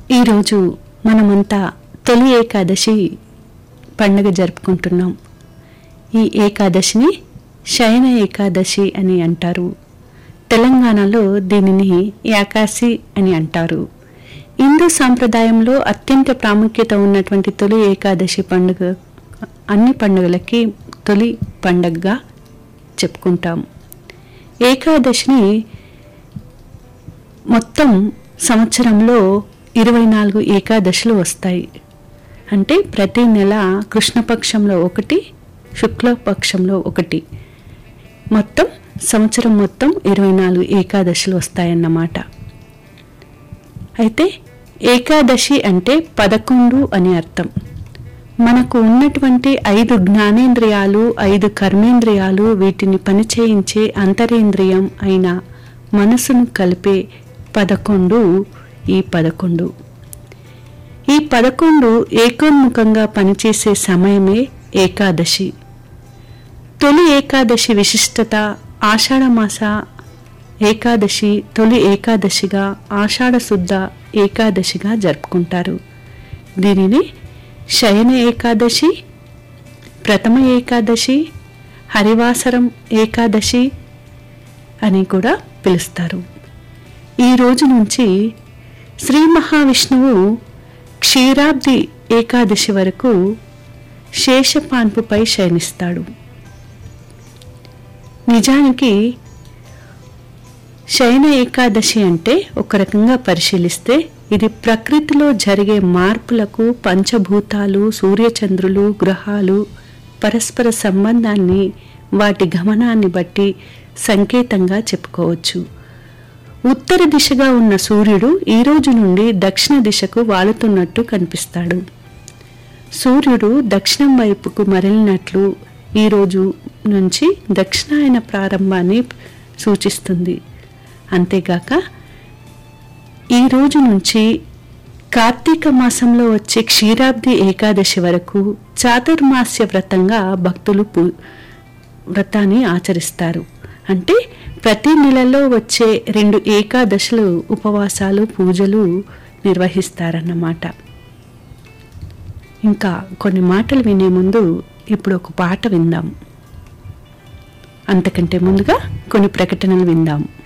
ఈరోజు మనమంతా తొలి ఏకాదశి పండుగ జరుపుకుంటున్నాం ఈ ఏకాదశిని శయన ఏకాదశి అని అంటారు తెలంగాణలో దీనిని యాకాశి అని అంటారు హిందూ సాంప్రదాయంలో అత్యంత ప్రాముఖ్యత ఉన్నటువంటి తొలి ఏకాదశి పండుగ అన్ని పండుగలకి తొలి పండగగా చెప్పుకుంటాం ఏకాదశిని మొత్తం సంవత్సరంలో ఇరవై నాలుగు ఏకాదశులు వస్తాయి అంటే ప్రతి నెల కృష్ణపక్షంలో ఒకటి శుక్లపక్షంలో ఒకటి మొత్తం సంవత్సరం మొత్తం ఇరవై నాలుగు ఏకాదశులు వస్తాయన్నమాట అయితే ఏకాదశి అంటే పదకొండు అని అర్థం మనకు ఉన్నటువంటి ఐదు జ్ఞానేంద్రియాలు ఐదు కర్మేంద్రియాలు వీటిని పనిచేయించే అంతరేంద్రియం అయిన మనసును కలిపే పదకొండు ఈ పదకొండు ఈ పదకొండు ఏకోన్ముఖంగా పనిచేసే సమయమే ఏకాదశి తొలి ఏకాదశి విశిష్టత ఆషాఢమాస ఏకాదశి తొలి ఏకాదశిగా ఆషాఢ శుద్ధ ఏకాదశిగా జరుపుకుంటారు దీనిని శయన ఏకాదశి ప్రథమ ఏకాదశి హరివాసరం ఏకాదశి అని కూడా పిలుస్తారు ఈ రోజు నుంచి శ్రీ మహావిష్ణువు క్షీరాబ్ది ఏకాదశి వరకు శేషపాన్పుపై శయనిస్తాడు నిజానికి శయన ఏకాదశి అంటే ఒక రకంగా పరిశీలిస్తే ఇది ప్రకృతిలో జరిగే మార్పులకు పంచభూతాలు సూర్యచంద్రులు గ్రహాలు పరస్పర సంబంధాన్ని వాటి గమనాన్ని బట్టి సంకేతంగా చెప్పుకోవచ్చు ఉత్తర దిశగా ఉన్న సూర్యుడు ఈ రోజు నుండి దక్షిణ దిశకు వాలుతున్నట్టు కనిపిస్తాడు సూర్యుడు దక్షిణం వైపుకు మరలినట్లు ఈ రోజు నుంచి దక్షిణాయన ప్రారంభాన్ని సూచిస్తుంది అంతేగాక ఈ రోజు నుంచి కార్తీక మాసంలో వచ్చే క్షీరాబ్ది ఏకాదశి వరకు చాతుర్మాస్య వ్రతంగా భక్తులు పూ వ్రతాన్ని ఆచరిస్తారు అంటే ప్రతి నెలలో వచ్చే రెండు ఏకాదశులు ఉపవాసాలు పూజలు నిర్వహిస్తారన్నమాట ఇంకా కొన్ని మాటలు వినే ముందు ఇప్పుడు ఒక పాట విందాం అంతకంటే ముందుగా కొన్ని ప్రకటనలు విందాం